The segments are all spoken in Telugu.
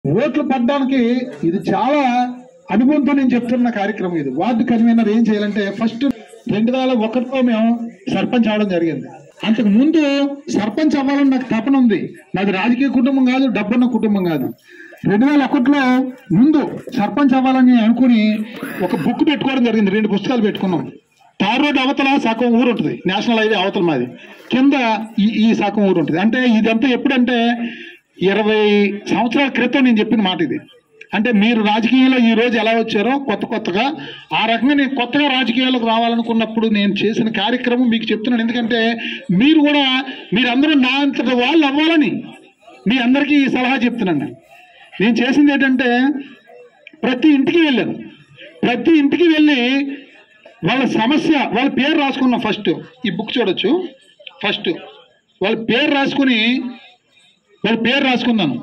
ఓట్లు పడడానికి ఇది చాలా అనుభవంతో నేను చెప్తున్న కార్యక్రమం ఇది వార్డు కన్వీనర్ ఏం చేయాలంటే ఫస్ట్ రెండు వేల ఒకటిలో మేము సర్పంచ్ అవడం జరిగింది అంతకు ముందు సర్పంచ్ అవ్వాలని నాకు తపన ఉంది నాది రాజకీయ కుటుంబం కాదు డబ్బున్న కుటుంబం కాదు రెండు వేల ఒకటిలో ముందు సర్పంచ్ అవ్వాలని అనుకుని ఒక బుక్ పెట్టుకోవడం జరిగింది రెండు పుస్తకాలు పెట్టుకున్నాం తార్ రోడ్ అవతల సగం ఊరు ఉంటుంది నేషనల్ హైవే అవతల మాది కింద ఈ ఈ సగం ఊరు ఉంటుంది అంటే ఇదంతా ఎప్పుడంటే ఇరవై సంవత్సరాల క్రితం నేను చెప్పిన మాట ఇది అంటే మీరు రాజకీయంలో ఈ రోజు ఎలా వచ్చారో కొత్త కొత్తగా ఆ రకంగా నేను కొత్తగా రాజకీయాలకు రావాలనుకున్నప్పుడు నేను చేసిన కార్యక్రమం మీకు చెప్తున్నాను ఎందుకంటే మీరు కూడా మీరందరూ నా అంతట వాళ్ళు అవ్వాలని మీ అందరికీ ఈ సలహా చెప్తున్నాను నేను. నేను చేసింది ఏంటంటే ప్రతి ఇంటికి వెళ్ళాను ప్రతి ఇంటికి వెళ్ళి వాళ్ళ సమస్య వాళ్ళ పేరు రాసుకున్నాం ఫస్ట్ ఈ బుక్ చూడొచ్చు ఫస్ట్ వాళ్ళ పేరు రాసుకుని వాళ్ళ పేరు రాసుకున్నాను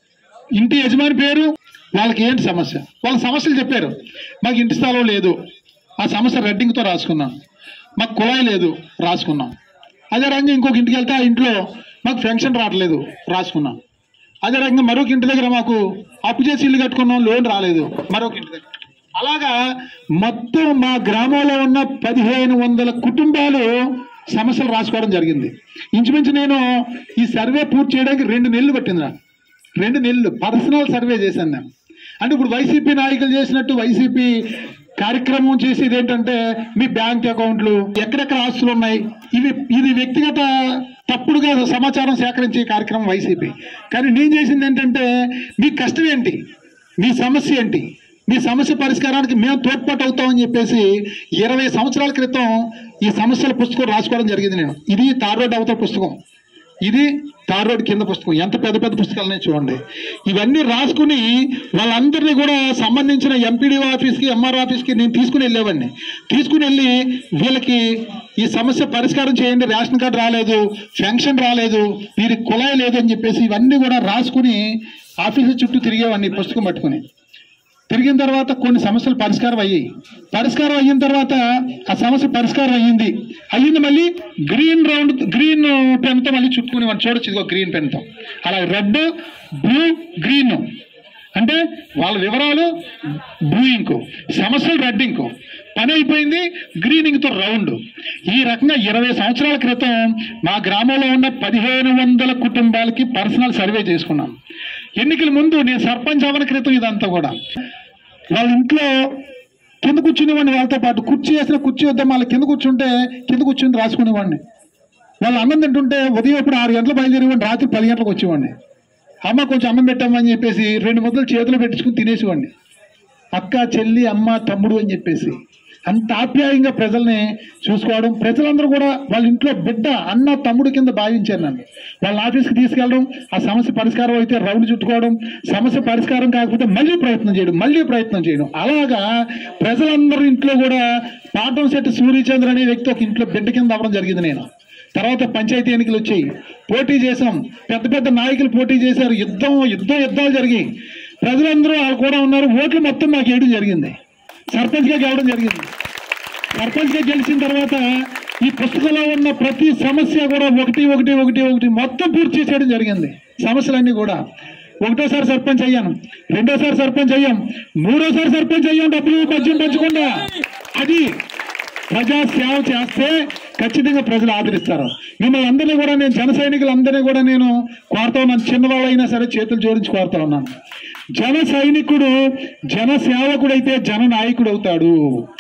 ఇంటి యజమాని పేరు వాళ్ళకి ఏంటి సమస్య వాళ్ళ సమస్యలు చెప్పారు మాకు ఇంటి స్థలం లేదు ఆ సమస్య రెడ్డింగ్తో రాసుకున్నాం మాకు కుళాయి లేదు రాసుకున్నాం అదే రకంగా ఇంకొక ఇంటికి వెళ్తే ఆ ఇంట్లో మాకు పెన్షన్ రావట్లేదు రాసుకున్నాం అదే రకంగా మరొక ఇంటి దగ్గర మాకు అప్పు చేసి ఇల్లు కట్టుకున్నాం లోన్ రాలేదు మరొక ఇంటి దగ్గర అలాగా మొత్తం మా గ్రామంలో ఉన్న పదిహేను వందల కుటుంబాలు సమస్యలు రాసుకోవడం జరిగింది ఇంచుమించు నేను ఈ సర్వే పూర్తి చేయడానికి రెండు నెలలు పట్టింది నాకు రెండు నెలలు పర్సనల్ సర్వే చేశాను నేను అంటే ఇప్పుడు వైసీపీ నాయకులు చేసినట్టు వైసీపీ కార్యక్రమం చేసేది ఏంటంటే మీ బ్యాంక్ అకౌంట్లు ఎక్కడెక్కడ ఆస్తులు ఉన్నాయి ఇవి ఇది వ్యక్తిగత తప్పుడుగా సమాచారం సేకరించే కార్యక్రమం వైసీపీ కానీ నేను చేసింది ఏంటంటే మీ కష్టం ఏంటి మీ సమస్య ఏంటి మీ సమస్య పరిష్కారానికి మేము తోడ్పాటు అవుతామని చెప్పేసి ఇరవై సంవత్సరాల క్రితం ఈ సమస్యల పుస్తకం రాసుకోవడం జరిగింది నేను ఇది తార్ రోడ్ అవతల పుస్తకం ఇది తార్ రోడ్ కింద పుస్తకం ఎంత పెద్ద పెద్ద పుస్తకాలనే చూడండి ఇవన్నీ రాసుకుని వాళ్ళందరినీ కూడా సంబంధించిన ఎంపీడీఓ ఆఫీస్కి ఎంఆర్ ఆఫీస్కి నేను తీసుకుని వెళ్ళేవాడిని తీసుకుని వెళ్ళి వీళ్ళకి ఈ సమస్య పరిష్కారం చేయండి రేషన్ కార్డు రాలేదు పెన్షన్ రాలేదు వీరికి కుళాయి లేదు అని చెప్పేసి ఇవన్నీ కూడా రాసుకుని ఆఫీసు చుట్టూ తిరిగేవాడిని ఈ పుస్తకం పట్టుకుని తిరిగిన తర్వాత కొన్ని సమస్యలు పరిష్కారం అయ్యాయి పరిష్కారం అయిన తర్వాత ఆ సమస్య పరిష్కారం అయ్యింది అయ్యింది మళ్ళీ గ్రీన్ రౌండ్ గ్రీన్ పెన్తో మళ్ళీ చుట్టుకుని మనం చూడొచ్చు ఇదిగో గ్రీన్ పెన్తో అలా రెడ్ బ్లూ గ్రీన్ అంటే వాళ్ళ వివరాలు బ్లూ ఇంకు సమస్యలు రెడ్ ఇంకు పని అయిపోయింది గ్రీన్ ఇంక్తో రౌండ్ ఈ రకంగా ఇరవై సంవత్సరాల క్రితం మా గ్రామంలో ఉన్న పదిహేను వందల కుటుంబాలకి పర్సనల్ సర్వే చేసుకున్నాను ఎన్నికల ముందు నేను సర్పంచ్ అవన క్రితం ఇదంతా కూడా వాళ్ళ ఇంట్లో కింద కూర్చునేవాడిని వాళ్ళతో పాటు కుర్చీ వేసిన కుర్చీ వద్దాం వాళ్ళ కింద కూర్చుంటే కింద కూర్చుని రాసుకునేవాడిని వాళ్ళు అన్నం తింటుంటే ఉదయం ఇప్పుడు ఆరు గంటలు బయలుదేరేవాడిని రాత్రి పది గంటలకు వచ్చేవాడిని అమ్మ కొంచెం అన్నం పెట్టామని చెప్పేసి రెండు ముద్దలు చేతులు పెట్టించుకుని తినేసేవాడిని అక్క చెల్లి అమ్మ తమ్ముడు అని చెప్పేసి అంత ఆప్యాయంగా ప్రజల్ని చూసుకోవడం ప్రజలందరూ కూడా వాళ్ళ ఇంట్లో బిడ్డ అన్న తమ్ముడు కింద భావించారు నన్ను వాళ్ళ ఆఫీస్కి తీసుకెళ్ళడం ఆ సమస్య పరిష్కారం అయితే రౌండ్ చుట్టుకోవడం సమస్య పరిష్కారం కాకపోతే మళ్ళీ ప్రయత్నం చేయడం మళ్ళీ ప్రయత్నం చేయడం అలాగా ప్రజలందరి ఇంట్లో కూడా పాఠం శెట్టి సూర్యచంద్ర అనే వ్యక్తి ఒక ఇంట్లో బిడ్డ కింద అవ్వడం జరిగింది నేను తర్వాత పంచాయతీ ఎన్నికలు వచ్చాయి పోటీ చేశాం పెద్ద పెద్ద నాయకులు పోటీ చేశారు యుద్ధం యుద్ధం యుద్ధాలు జరిగాయి ప్రజలందరూ వాళ్ళు కూడా ఉన్నారు ఓట్లు మొత్తం మాకు వేయడం జరిగింది సర్పంచ్గా గెలవడం జరిగింది సర్పంచ్గా గెలిచిన తర్వాత ఈ పుస్తకంలో ఉన్న ప్రతి సమస్య కూడా ఒకటి ఒకటి ఒకటి ఒకటి మొత్తం పూర్తి చేసేయడం జరిగింది సమస్యలన్నీ కూడా ఒకటోసారి సర్పంచ్ అయ్యాను రెండోసారి సర్పంచ్ అయ్యాం మూడోసారి సర్పంచ్ అయ్యాం డబ్బులు మద్యం పంచకుండా అది ప్రజా సేవ చేస్తే ఖచ్చితంగా ప్రజలు ఆదరిస్తారు మిమ్మల్ని అందరినీ కూడా నేను జన సైనికులందరినీ కూడా నేను కోరుతా ఉన్నాను చిన్నవాళ్ళైనా సరే చేతులు జోడించి కోరుతా ఉన్నాను జన సైనికుడు జన సేవకుడైతే జన నాయకుడు అవుతాడు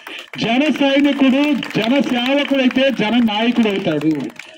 జన సైనికుడు జన సేవకుడైతే జన నాయకుడు అవుతాడు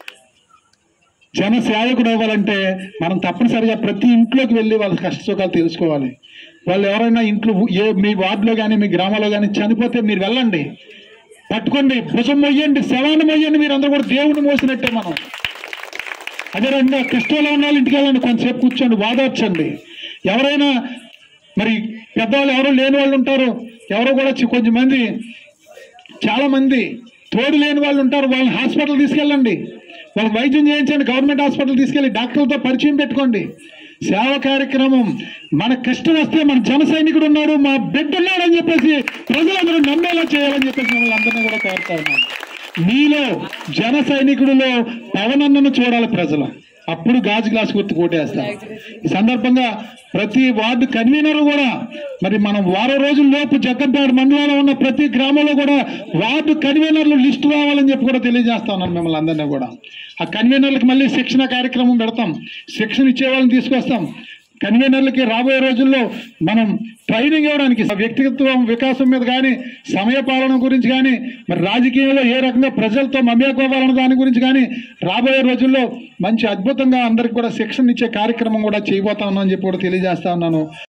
జన సేవకుడు అవ్వాలంటే మనం తప్పనిసరిగా ప్రతి ఇంట్లోకి వెళ్ళి వాళ్ళ కష్ట సుఖాలు తెలుసుకోవాలి వాళ్ళు ఎవరైనా ఇంట్లో ఏ మీ వార్డులో కానీ మీ గ్రామంలో కానీ చనిపోతే మీరు వెళ్ళండి పట్టుకోండి భుజం మొయ్యండి శవాన్ని మొయ్యండి మీరు అందరూ కూడా దేవుడిని మోసినట్టే మనం అదే రకంగా కష్టంలో ఉన్న వాళ్ళ ఇంటికి వెళ్ళండి కొంతసేపు కూర్చోండి వాదోర్చండి ఎవరైనా మరి పెద్దవాళ్ళు ఎవరో లేని వాళ్ళు ఉంటారు ఎవరో కూడా చి- కొంచెం మంది చాలా మంది తోడు లేని వాళ్ళు ఉంటారు వాళ్ళని హాస్పిటల్ తీసుకెళ్ళండి వాళ్ళకి వైద్యం చేయించండి గవర్నమెంట్ హాస్పిటల్ తీసుకెళ్ళి డాక్టర్లతో పరిచయం పెట్టుకోండి సేవ కార్యక్రమం మన కష్టం వస్తే మన జన సైనికుడు ఉన్నాడు మా బిడ్డ ఉన్నాడు అని చెప్పేసి ప్రజలందరూ నమ్మేలా చేయాలని చెప్పేసి మిమ్మల్ని అందరినీ కూడా కోరుతా ఉన్నాను మీలో జన సైనికుడిలో పవనన్నను చూడాలి ప్రజలు అప్పుడు గాజు గ్లాస్ గుర్తు కోటేస్తారు ఈ సందర్భంగా ప్రతి వార్డు కన్వీనర్ కూడా మరి మనం వారం రోజుల లోపు జగ్గంపేట మండలంలో ఉన్న ప్రతి గ్రామంలో కూడా వార్డు కన్వీనర్లు లిస్టు రావాలని చెప్పి కూడా తెలియజేస్తా ఉన్నాను మిమ్మల్ని అందరినీ కూడా ఆ కన్వీనర్లకు మళ్ళీ శిక్షణ కార్యక్రమం పెడతాం శిక్షణ ఇచ్చే వాళ్ళని తీసుకొస్తాం కన్వీనర్లకి రాబోయే రోజుల్లో మనం ట్రైనింగ్ ఇవ్వడానికి వ్యక్తిగత వికాసం మీద కానీ సమయ పాలన గురించి కానీ మరి రాజకీయంలో ఏ రకంగా ప్రజలతో మమేకోవాలన్న దాని గురించి కానీ రాబోయే రోజుల్లో మంచి అద్భుతంగా అందరికి కూడా శిక్షణ ఇచ్చే కార్యక్రమం కూడా చేయబోతా ఉన్నాను అని చెప్పి కూడా తెలియజేస్తా ఉన్నాను